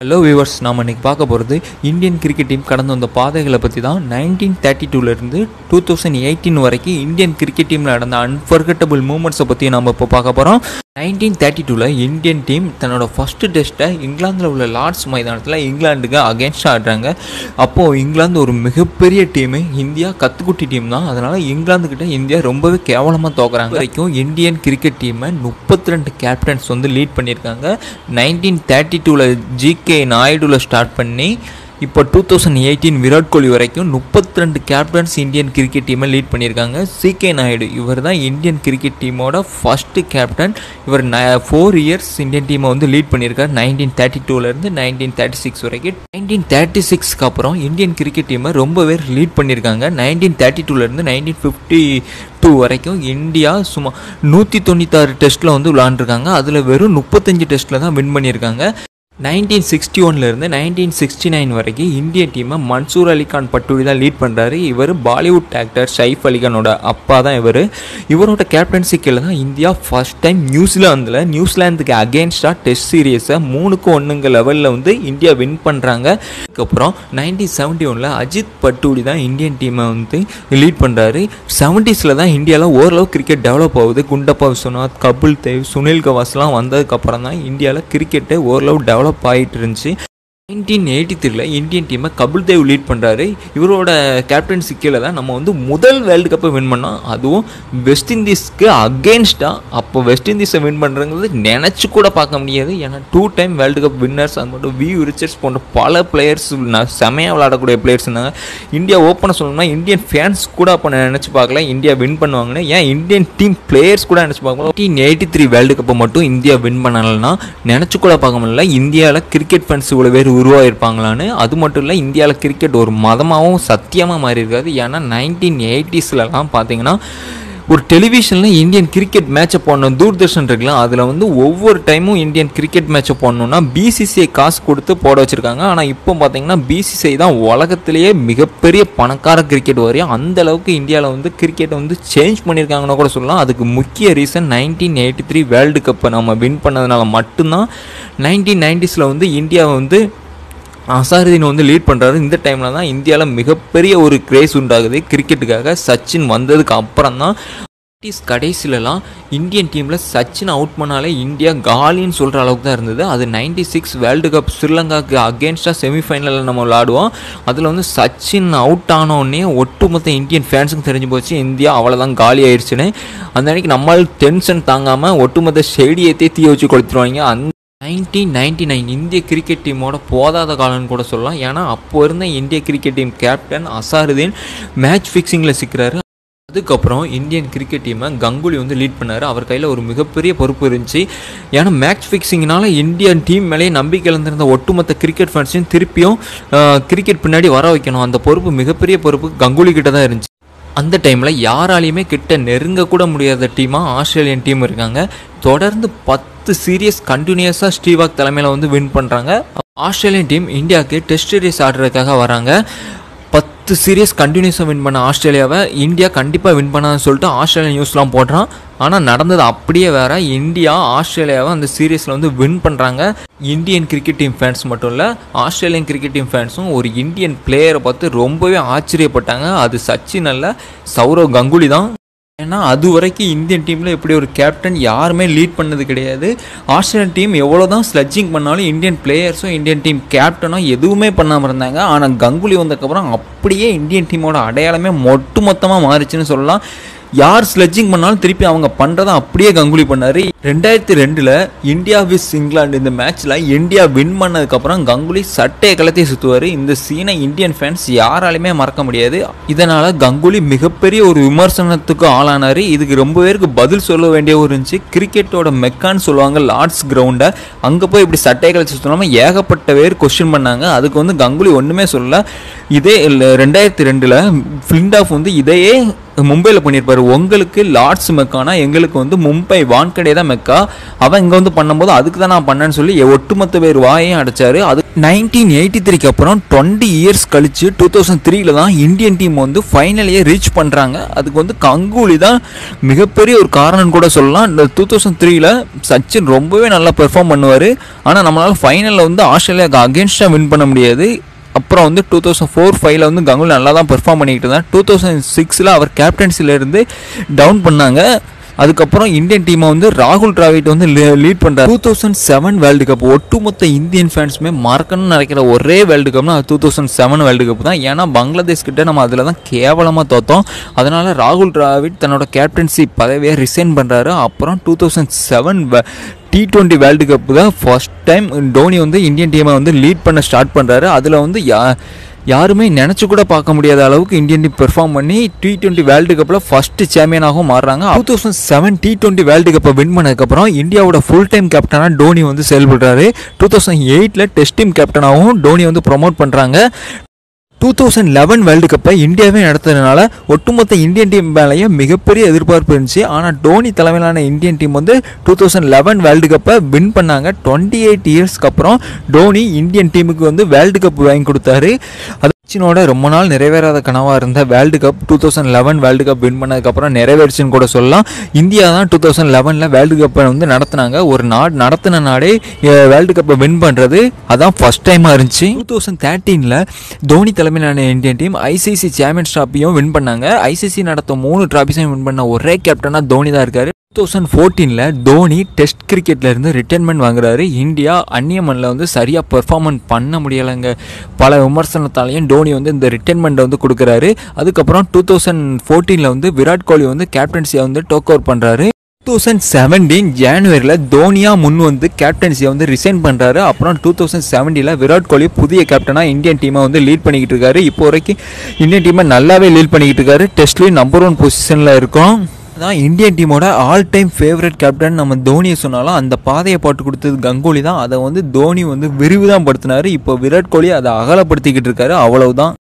hello viewers நாம் இன்னைக்கு பார்க்க போகிறது இந்தியன் கிரிக்கெட் டீம் கடந்து வந்த பாதைகளை பற்றி தான் நைன்டீன் தேர்ட்டி டூலேருந்து டூ தௌசண்ட் எயிட்டீன் வரைக்கும் இந்தியன் கிரிக்கெட் டீமில் நடந்த அன்ஃபர்கட்டபிள் மூமெண்ட்ஸை பற்றி நம்ம இப்போ பார்க்க போகிறோம் நைன்டீன் தேர்ட்டி டூவில் இந்தியன் டீம் தன்னோட ஃபஸ்ட்டு டெஸ்ட்டை இங்கிலாந்தில் உள்ள லார்ட்ஸ் மைதானத்தில் இங்கிலாந்துக்கு அகேன்ஸ்டாக ஆடுறாங்க அப்போது இங்கிலாந்து ஒரு மிகப்பெரிய டீமு இந்தியா கத்துக்குட்டி டீம் தான் அதனால் இங்கிலாந்துக்கிட்ட இந்தியா ரொம்பவே கேவலமாக தோக்குறாங்க வரைக்கும் இந்தியன் கிரிக்கெட் டீமை முப்பத்தி ரெண்டு கேப்டன்ஸ் வந்து லீட் பண்ணியிருக்காங்க நைன்டீன் தேர்ட்டி டூவில் ஜிகே நாயுடுவில் ஸ்டார்ட் பண்ணி இப்போ two thousand eighteen Virat Kohli வரைக்கும் முப்பத்தி ரெண்டு கேப்டன்ஸ் இந்தியன் கிரிக்கெட் டீமை லீட் பண்ணியிருக்காங்க சிகே நாயுடு இவர் தான் இந்தியன் கிரிக்கெட் டீமோட ஃபஸ்ட்டு கேப்டன் இவர் ஃபோர் இயர்ஸ் இந்தியன் டீமை வந்து லீட் பண்ணியிருக்கார் நைன்டீன் தேர்ட்டி டூலேருந்து நைன்டீன் தேர்ட்டி சிக்ஸ் வரைக்கும் நைன்டீன் தேர்ட்டி சிக்ஸ்க்கு அப்புறம் இந்தியன் கிரிக்கெட் டீமை ரொம்ப பேர் லீட் பண்ணியிருக்காங்க நைன்டீன் தேர்ட்டி டூலேருந்து நைன்டீன் ஃபிஃப்டி டூ வரைக்கும் இந்தியா சும்மா நூற்றி தொண்ணூத்தாறு டெஸ்ட்டில் வந்து விளாண்டுருக்காங்க அதில் வெறும் முப்பத்தஞ்சு டெஸ்ட்டில் தான் வின் பண்ணியிருக்காங்க நைன்டீன் சிக்ஸ்டி ஒன்லேருந்து நைன்டீன் சிக்ஸ்டி நைன் வரைக்கும் இந்திய டீமை மன்சூர் அலிகான் பட்டூரி தான் லீட் பண்ணுறாரு இவர் பாலிவுட் ஆக்டர் ஷைஃப் அலிகானோட அப்பா தான் இவர் இவரோட கேப்டன்சி கீழே தான் இந்தியா ஃபர்ஸ்ட் டைம் நியூசிலாந்தில் நியூசிலாந்துக்கு அகேன்ஸ்டாக டெஸ்ட் சீரியஸை மூணுக்கு ஒன்றுங்க லெவலில் வந்து இந்தியா வின் பண்ணுறாங்க அதுக்கப்புறம் நைன்டீன் செவன்ட்டி ஒனில் அஜித் பட்டூரி தான் இந்தியன் டீமை வந்து லீட் பண்ணுறாரு செவன்ட்டீஸில் தான் இந்தியாவில் ஓரளவு கிரிக்கெட் டெவலப் ஆகுது குண்டப்பா விஸ்வநாத் கபில் தேவ் சுனில் கவாஸ்லாம் வந்ததுக்கப்புறம் தான் இந்தியாவில் கிரிக்கெட்டு ஓரளவு டெவலப் டெவலப் ஆகிட்டு இருந்துச்சு நைன்டீன் எயிட்டி த்ரீல இந்தியன் டீமை கபில் தேவ் லீட் பண்ணுறாரு இவரோட கேப்டன்சி கீழே தான் நம்ம வந்து முதல் வேர்ல்டு கப்பை வின் பண்ணோம் அதுவும் வெஸ்ட் இண்டீஸ்க்கு அகேன்ஸ்டாக அப்போ வெஸ்ட் இண்டீஸை வின் பண்ணுறங்கிறது நினச்சி கூட பார்க்க முடியாது ஏன்னா two time world cup winners அது மட்டும் வி ரிச்சர்ஸ் போன்ற பல பிளேயர்ஸ் செமையாக விளையாடக்கூடிய பிளேயர்ஸ் இருந்தாங்க இந்தியா ஓப்பனாக சொல்லணும்னா இந்தியன் ஃபேன்ஸ் கூட அப்போ நினச்சி பார்க்கல இந்தியா வின் பண்ணுவாங்கன்னு ஏன் இந்தியன் டீம் பிளேயர்ஸ் கூட நினச்சி பார்க்கல நைன்டீன் எயிட்டி த்ரீ வேர்ல்டு கப்பை மட்டும் இந்தியா வின் பண்ணலைன்னா நினச்சி கூட பார்க்க முடியல இந்தியாவில் கிரிக்கெட் ஃபேன்ஸ் இவ்வளோ பேர் உருவாயிருப்பாங்களான்னு அது மட்டும் இல்லை இந்தியாவில் கிரிக்கெட் ஒரு மதமாகவும் சத்தியமாக மாறி இருக்காது ஏன்னா நைன்டீன் எயிட்டிஸ்லலாம் பார்த்தீங்கன்னா ஒரு டெலிவிஷனில் இந்தியன் கிரிக்கெட் மேட்சை போடணும் தூர்தர்ஷன் இருக்கலாம் அதில் வந்து ஒவ்வொரு டைமும் இந்தியன் கிரிக்கெட் மேட்சை போடணுன்னா பிசிசிஐ காசு கொடுத்து போட வச்சுருக்காங்க ஆனால் இப்போ பார்த்தீங்கன்னா பிசிசிஐ தான் உலகத்திலேயே மிகப்பெரிய பணக்கார கிரிக்கெட் வரையும் அந்த அளவுக்கு இந்தியாவில் வந்து கிரிக்கெட்டை வந்து சேஞ்ச் பண்ணியிருக்காங்கன்னு கூட சொல்லலாம் அதுக்கு முக்கிய reason nineteen eighty three world கப்பை நம்ம வின் பண்ணதுனால மட்டும்தான் நைன்டீன் நைன்டிஸில் வந்து இந்தியாவை வந்து அசாருதீன் வந்து லீட் பண்ணுறாரு இந்த டைமில் தான் இந்தியாவில் மிகப்பெரிய ஒரு கிரேஸ் உண்டாகுது கிரிக்கெட்டுக்காக சச்சின் வந்ததுக்கு அப்புறம் தான் கடைசிலலாம் இந்தியன் டீமில் சச்சின் அவுட் பண்ணாலே இந்தியா காலின்னு சொல்கிற அளவுக்கு தான் இருந்தது அது நைன்டி சிக்ஸ் வேர்ல்டு கப் ஸ்ரீலங்காவுக்கு அகேன்ஸ்டாக செமிஃபைனலில் நம்ம விளாடுவோம் அதில் வந்து சச்சின் அவுட் ஆனோடனே ஒட்டுமொத்த இந்தியன் ஃபேன்ஸுக்கு தெரிஞ்சு போச்சு இந்தியா அவ்வளோதான் காலி ஆயிடுச்சுன்னு அந்த அன்றைக்கி நம்மளால் டென்ஷன் தாங்காமல் ஒட்டுமொத்த ஷெடியத்தை தீ வச்சு கொடுத்துருவாங்க அந்த நைன்டீன் நைன்டி நைன் இந்திய கிரிக்கெட் டீமோட போதாத காலம்னு கூட சொல்லலாம் ஏன்னா அப்போ இருந்த இந்திய cricket team captain Azharuddin match ஃபிக்ஸிங்கில் சிக்கிறாரு அதுக்கப்புறம் இந்தியன் கிரிக்கெட் டீமை கங்குலி வந்து லீட் பண்ணார் அவர் கையில் ஒரு மிகப்பெரிய பொறுப்பு இருந்துச்சு ஏன்னா மேட்ச் ஃபிக்ஸிங்னால இந்தியன் டீம் மேலேயே நம்பிக்கை இழந்திருந்த ஒட்டுமொத்த கிரிக்கெட் ஃபேன்ஸையும் திருப்பியும் கிரிக்கெட் பின்னாடி வர வைக்கணும் அந்த பொறுப்பு மிகப்பெரிய பொறுப்பு கங்குலி கிட்ட தான் இருந்துச்சு அந்த டைமில் யாராலையுமே கிட்ட நெருங்க கூட முடியாத டீமாக ஆஸ்திரேலியன் டீம் இருக்காங்க தொடர்ந்து பத்து சீரியஸ் கண்டினியூஸாக ஸ்ரீவாக் தலைமையில் வந்து வின் பண்ணுறாங்க ஆஸ்திரேலியன் டீம் இந்தியாவுக்கு டெஸ்ட் சீரியஸ் ஆடுறதுக்காக வராங்க பத்து சீரியஸ் கண்டினியூஸாக வின் பண்ண ஆஸ்திரேலியாவை இந்தியா கண்டிப்பாக வின் பண்ணாதுன்னு சொல்லிட்டு ஆஸ்திரேலியா நியூஸ்லாம் போடுறான் ஆனால் நடந்தது அப்படியே வேற இந்தியா ஆஸ்திரேலியாவை அந்த சீரீஸில் வந்து வின் பண்ணுறாங்க இந்தியன் கிரிக்கெட் டீம் ஃபேன்ஸ் மட்டும் இல்லை ஆஸ்திரேலியன் கிரிக்கெட் டீம் ஃபேன்ஸும் ஒரு இந்தியன் பிளேயரை பார்த்து ரொம்பவே ஆச்சரியப்பட்டாங்க அது சச்சின் அல்ல சௌரவ் கங்குலி தான் ஏன்னா அது வரைக்கும் இந்தியன் டீமில் இப்படி ஒரு கேப்டன் யாருமே லீட் பண்ணது கிடையாது ஆஸ்திரேலியன் டீம் எவ்வளோ தான் ஸ்லட்ஜிங் பண்ணாலும் இந்தியன் பிளேயர்ஸும் இந்தியன் டீம் கேப்டனும் எதுவுமே பண்ணாமல் இருந்தாங்க ஆனால் கங்குலி வந்ததுக்கப்புறம் அப்படியே இந்தியன் டீமோட அடையாளமே மொட்டு மொத்தமாக மாறிச்சுன்னு சொல்லலாம் யார் ஸ்லெட்ஜிங் பண்ணாலும் திருப்பி அவங்க பண்ணுறதை அப்படியே கங்குலி பண்ணார் ரெண்டாயிரத்தி ரெண்டில் இந்தியா விஸ் இங்கிலாந்து இந்த மேட்ச்சில் இந்தியா வின் பண்ணதுக்கப்புறம் கங்குலி சட்டையை கலத்தி சுற்றுவார் இந்த சீனை இந்தியன் ஃபேன்ஸ் யாராலையுமே மறக்க முடியாது இதனால் கங்குலி மிகப்பெரிய ஒரு விமர்சனத்துக்கு ஆளானார் இதுக்கு ரொம்ப பேருக்கு பதில் சொல்ல வேண்டிய ஒரு இருந்துச்சு கிரிக்கெட்டோட மெக்கான்னு சொல்லுவாங்க லார்ட்ஸ் கிரவுண்டை அங்கே போய் இப்படி சட்டையை கலத்தி சுற்றினாமல் ஏகப்பட்ட பேர் கொஸ்டின் பண்ணாங்க அதுக்கு வந்து கங்குலி ஒன்றுமே சொல்லல இதே ரெண்டாயிரத்தி ரெண்டில் ஃபிளிண்ட் ஆஃப் வந்து இதையே மும்பையில் பண்ணியிருப்பாரு உங்களுக்கு லார்ட்ஸ் மெக்கானா எங்களுக்கு வந்து மும்பை வான்கடே தான் மெக்கா அவன் இங்கே வந்து பண்ணும்போது அதுக்கு தான் நான் பண்ணேன்னு சொல்லி ஒட்டுமொத்த பேர் வாயையும் அடைச்சாரு அது நைன்டீன் எயிட்டி த்ரீக்கு அப்புறம் டுவெண்ட்டி இயர்ஸ் கழிச்சு டூ தௌசண்ட் த்ரீல தான் இந்தியன் டீம் வந்து ஃபைனலையே ரீச் பண்ணுறாங்க அதுக்கு வந்து கங்குலி தான் மிகப்பெரிய ஒரு காரணம் கூட சொல்லலாம் இந்த டூ தௌசண்ட் த்ரீல சச்சின் ரொம்பவே நல்லா பெர்ஃபார்ம் பண்ணுவார் ஆனால் நம்மளால் ஃபைனலில் வந்து ஆஸ்திரேலியாவுக்கு அகேன்ஸ்டாக வின் பண்ண முடியாது அப்புறம் வந்து டூ தௌசண்ட் ஃபோர் ஃபைவ்ல வந்து கங்குலி நல்லா தான் பெர்ஃபார்ம் பண்ணிக்கிட்டு இருந்தார் டூ தௌசண்ட் சிக்ஸில் அவர் கேப்டன்சிலேருந்து டவுன் பண்ணாங்க அதுக்கப்புறம் இந்தியன் டீமை வந்து ராகுல் டிராவிட் வந்து லீட் பண்ணுறாரு two thousand seven world cup ஒட்டுமொத்த இந்தியன் ஃபேன்ஸுமே மறக்கணும்னு நினைக்கிற ஒரே வேர்ல்டு கப்னா அது two thousand seven world cup தான் ஏன்னா பங்களாதேஷ் கிட்ட நம்ம அதில் தான் கேவலமாக தோத்தோம் அதனால ராகுல் டிராவிட் தன்னோட கேப்டன்சி பதவியை ரிசைன் பண்ணுறாரு அப்புறம் two thousand seven T twenty world cup தான் ஃபர்ஸ்ட் டைம் டோனி வந்து இந்தியன் டீமை வந்து லீட் பண்ண ஸ்டார்ட் பண்ணுறாரு அதில் வந்து யா யாருமே நினச்சி கூட பார்க்க முடியாத அளவுக்கு இந்தியன் டீம் பெர்ஃபார்ம் பண்ணி டி டுவெண்ட்டி வேர்ல்டு கப்பில் ஃபஸ்ட்டு சாம்பியனாகவும் மாறுறாங்க two thousand seven T twenty world கப்பை வின் பண்ணதுக்கப்புறம் இந்தியாவோட ஃபுல் டைம் கேப்டனாக டோனி வந்து செயல்படுறாரு டூ தௌசண்ட் எயிட்டில் டெஸ்ட் டீம் கேப்டனாகவும் டோனி வந்து ப்ரொமோட் பண்ணுறாங்க டூ தௌசண்ட் லெவன் வேர்ல்டு கப்பை இந்தியாவே நடத்துறதுனால ஒட்டுமொத்த இந்தியன் டீம் மேலேயே மிகப்பெரிய எதிர்பார்ப்பு இருந்துச்சு ஆனால் டோனி தலைமையிலான இந்தியன் டீம் வந்து டூ தௌசண்ட் லெவன் வேர்ல்டு கப்பை வின் பண்ணாங்க டுவெண்ட்டி எயிட் இயர்ஸ்க்கு அப்புறம் டோனி இந்தியன் டீமுக்கு வந்து வேர்ல்டு கப் வாங்கி கொடுத்தாரு அது சச்சினோட ரொம்ப நாள் நிறைவேறாத கனவாக இருந்த world cup two thousand eleven world cup win பண்ணதுக்கப்புறம் நிறைவேறுச்சுன்னு கூட சொல்லலாம் இந்தியா தான் டூ தௌசண்ட் லெவனில் வேர்ல்டு கப்பை வந்து நடத்துனாங்க ஒரு நாடு நடத்தின நாடே வேர்ல்டு கப்பை வின் பண்ணுறது அதான் ஃபர்ஸ்ட் டைமாக இருந்துச்சு டூ தௌசண்ட் தேர்ட்டீனில் தோனி தலைமையிலான இந்தியன் டீம் ஐசிசி சாம்பியன்ஸ் ட்ராஃபியும் வின் பண்ணாங்க ஐசிசி நடத்த மூணு ட்ராஃபிஸையும் வின் பண்ண ஒரே கேப்டனாக தோனி தான் இருக்காரு டூ தௌசண்ட் ஃபோர்டீனில் தோனி டெஸ்ட் கிரிக்கெட்ல இருந்து ரிட்டைர்மெண்ட் வாங்குறாரு இந்தியா அந்நிய மண்ணில் வந்து சரியாக பெர்ஃபார்மன்ஸ் பண்ண முடியலைங்க பல விமர்சனத்தாலையும் டோனி வந்து இந்த ரிட்டைர்மெண்ட் வந்து கொடுக்குறாரு அதுக்கப்புறம் டூ தௌசண்ட் ஃபோர்டீனில் வந்து விராட் கோலி வந்து கேப்டன்சியை வந்து டோக் ஓவர் பண்ணுறாரு டூ தௌசண்ட் செவன்டீன் ஜான்வரியில் தோனியா முன் வந்து கேப்டன்சியை வந்து ரிசைன் பண்ணுறாரு அப்புறம் டூ தௌசண்ட் செவன்டீனில் விராட் கோலி புதிய கேப்டனாக இந்தியன் டீமை வந்து லீட் பண்ணிக்கிட்டு இருக்காரு இப்போ வரைக்கும் இந்தியன் டீமை நல்லாவே லீட் பண்ணிக்கிட்டு இருக்காரு டெஸ்ட்லேயும் நம்பர் ஒன் பொசிஷனில் இருக்கும் அதான் இந்தியன் டீமோட ஆல் டைம் ஃபேவரட் கேப்டன் நம்ம தோனியை சொன்னாலும் அந்த பாதையை போட்டு கொடுத்தது கங்குலி தான் அதை வந்து தோனி வந்து விரிவு தான் படுத்தினாரு இப்போ விராட் கோலி அதை அகலப்படுத்திக்கிட்டு இருக்காரு அவ்வளவுதான்